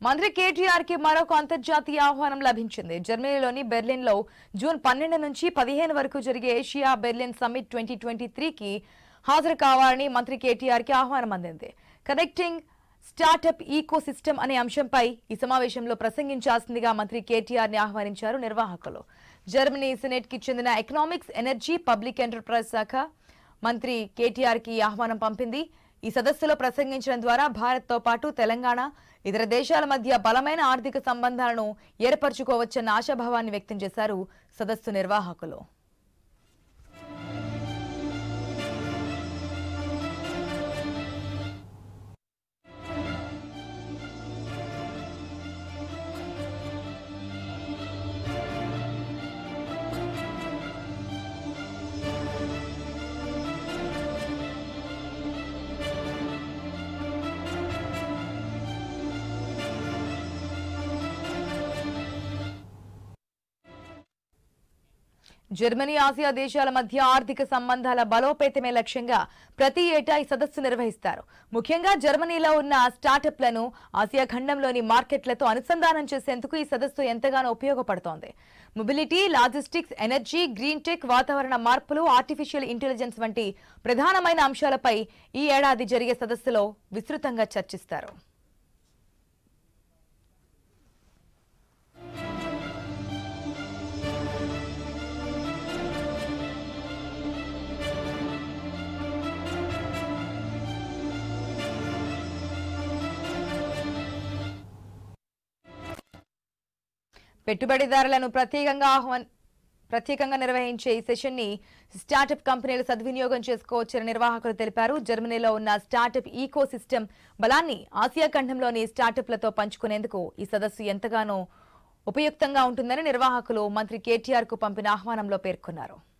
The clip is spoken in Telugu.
మంత్రి కేటీఆర్ కి మరొక అంతర్జాతీయ ఆహ్వానం లభించింది జర్మనీలోని బెర్లిన్ లో జూన్ పన్నెండు నుంచి పదిహేను వరకు జరిగే Asia Berlin summit twenty twenty త్రీకి హాజరు కావాలని మంత్రి కేటీఆర్ కి ఆహ్వానం అందింది కనెక్టింగ్ స్టార్టప్ ఈకో సిస్టమ్ అనే అంశంపై ఈ సమావేశంలో ప్రసంగించాల్సిందిగా మంత్రి కేటీఆర్ ని ఆహ్వానించారు నిర్వాహకులు జర్మనీ సెనెట్ కి చెందిన ఎకనామిక్స్ ఎనర్జీ పబ్లిక్ ఎంటర్ప్రైజ్ శాఖ మంత్రి కేటీఆర్ కి ఆహ్వానం పంపింది ఈ సదస్సులో ప్రసంగించడం ద్వారా భారత్ తో పాటు తెలంగాణ ఇతర దేశాల మధ్య బలమైన ఆర్థిక సంబంధాలను ఏర్పరచుకోవచ్చన్న ఆశాభావాన్ని వ్యక్తం చేశారు సదస్సు నిర్వాహకులు జర్మనీ ఆసియా దేశాల మధ్య ఆర్థిక సంబంధాల బలోపేతమే లక్ష్యంగా ప్రతి ఏటా ఈ సదస్సు నిర్వహిస్తారు ముఖ్యంగా జర్మనీలో ఉన్న స్టార్టప్లను ఆసియా ఖండంలోని మార్కెట్లతో అనుసంధానం చేసేందుకు ఈ సదస్సు ఎంతగానో ఉపయోగపడుతోంది mobility logistics energy green tech వాతావరణ మార్పులు ఆర్టిఫిషియల్ ఇంటెలిజెన్స్ వంటి ప్రధానమైన అంశాలపై ఈ ఏడాది జరిగే సదస్సులో విస్తృతంగా చర్చిస్తారు పెట్టుబడిదారులను ప్రత్యేకంగా ఆహ్వాన్ ప్రత్యేకంగా నిర్వహించే ఈ సెషన్ ని స్టార్టప్ కంపెనీలు సద్వినియోగం చేసుకోవచ్చని నిర్వాహకులు తెలిపారు జర్మనీలో ఉన్న స్టార్టప్ ఈకో సిస్టమ్ బలాన్ని ఆసియా ఖండంలోని స్టార్టప్లతో పంచుకునేందుకు ఈ సదస్సు ఎంతగానో ఉపయుక్తంగా ఉంటుందని నిర్వాహకులు మంత్రి కేటీఆర్ కు పంపిన ఆహ్వానంలో పేర్కొన్నారు